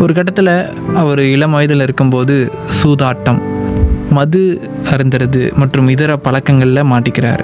ஒரு கட்டத்தில் அவர் இளம் வயதில் இருக்கும்போது சூதாட்டம் மது அருந்துறது மற்றும் இதர பழக்கங்களில் மாட்டிக்கிறார்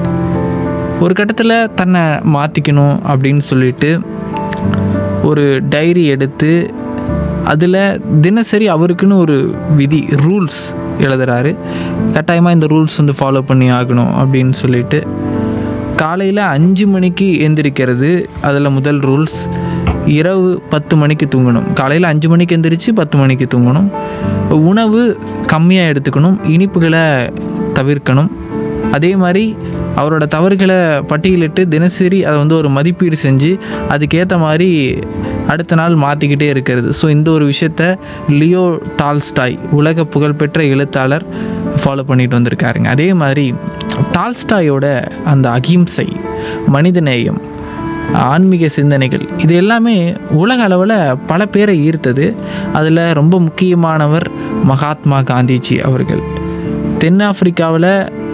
ஒரு கட்டத்தில் தன்னை மாற்றிக்கணும் அப்படின்னு சொல்லிட்டு ஒரு டைரி எடுத்து அதில் தினசரி அவருக்குன்னு ஒரு விதி ரூல்ஸ் எழுதுறாரு கட்டாயமாக இந்த ரூல்ஸ் வந்து ஃபாலோ பண்ணி ஆகணும் அப்படின்னு சொல்லிட்டு காலையில் அஞ்சு மணிக்கு எந்திரிக்கிறது அதில் முதல் ரூல்ஸ் இரவு பத்து மணிக்கு தூங்கணும் காலையில் அஞ்சு மணிக்கு எந்திரிச்சு பத்து மணிக்கு தூங்கணும் உணவு கம்மியாக எடுத்துக்கணும் இனிப்புகளை தவிர்க்கணும் அதே மாதிரி அவரோட தவறுகளை பட்டியலிட்டு தினசரி அதை வந்து ஒரு மதிப்பீடு செஞ்சு அதுக்கேற்ற மாதிரி அடுத்த நாள் மாற்றிக்கிட்டே இருக்கிறது ஸோ இந்த ஒரு விஷயத்த லியோ டால்ஸ்டாய் உலக புகழ்பெற்ற எழுத்தாளர் ஃபாலோ பண்ணிட்டு வந்திருக்காருங்க அதே மாதிரி டால்ஸ்டாயோட அந்த அகிம்சை மனிதநேயம் ஆன்மீக சிந்தனைகள் இது எல்லாமே உலக அளவில் பல பேரை ஈர்த்தது அதில் ரொம்ப முக்கியமானவர் மகாத்மா காந்திஜி அவர்கள் தென்னாப்பிரிக்காவில்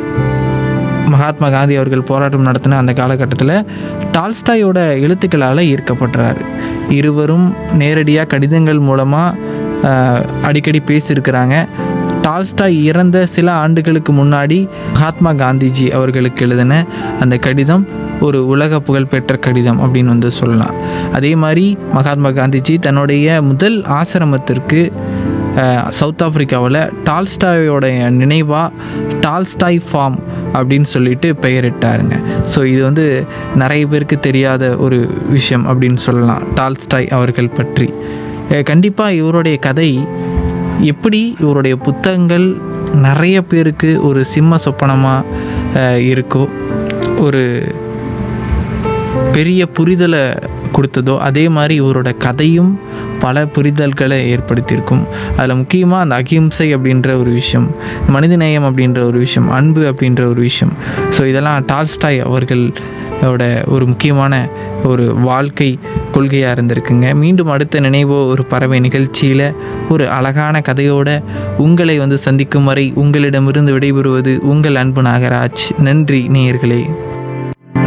மகாத்மா காந்தி அவர்கள் போராட்டம் நடத்தின அந்த காலகட்டத்தில் டால்ஸ்டாயோட எழுத்துக்களால் ஈர்க்கப்படுறார் இருவரும் நேரடியாக கடிதங்கள் மூலமாக அடிக்கடி பேசியிருக்கிறாங்க டால்ஸ்டாய் இறந்த சில ஆண்டுகளுக்கு முன்னாடி மகாத்மா காந்திஜி அவர்களுக்கு எழுதின அந்த கடிதம் ஒரு உலக புகழ்பெற்ற கடிதம் அப்படின்னு வந்து சொல்லலாம் அதே மாதிரி மகாத்மா காந்திஜி தன்னுடைய முதல் ஆசிரமத்திற்கு அஹ், சவுத் ஆப்பிரிக்காவில் டால்ஸ்டாயோடைய நினைவாக டால்ஸ்டாய் ஃபார்ம் அப்படின்னு சொல்லிட்டு பெயரிட்டாருங்க ஸோ இது வந்து நிறைய பேருக்கு தெரியாத ஒரு விஷயம் அப்படின்னு சொல்லலாம் டால்ஸ்டாய் அவர்கள் பற்றி கண்டிப்பாக இவருடைய கதை எப்படி இவருடைய புத்தகங்கள் நிறைய பேருக்கு ஒரு சிம்ம சொப்பனமாக இருக்கோ ஒரு பெரிய புரிதலை கொடுத்ததோ அதே மாதிரி இவரோட கதையும் பல புரிதல்களை ஏற்படுத்தியிருக்கும் அதில் முக்கியமாக அந்த அகிம்சை அப்படின்ற ஒரு விஷயம் மனிதநேயம் அப்படின்ற ஒரு விஷயம் அன்பு அப்படின்ற ஒரு விஷயம் ஸோ இதெல்லாம் டால்ஸ்டாய் அவர்களோட ஒரு முக்கியமான ஒரு வாழ்க்கை கொள்கையாக இருந்திருக்குங்க மீண்டும் அடுத்த நினைவோ ஒரு பறவை நிகழ்ச்சியில் ஒரு அழகான கதையோட உங்களை வந்து சந்திக்கும் வரை உங்களிடமிருந்து விடைபெறுவது உங்கள் அன்பு நாகராஜ் நன்றி நேயர்களே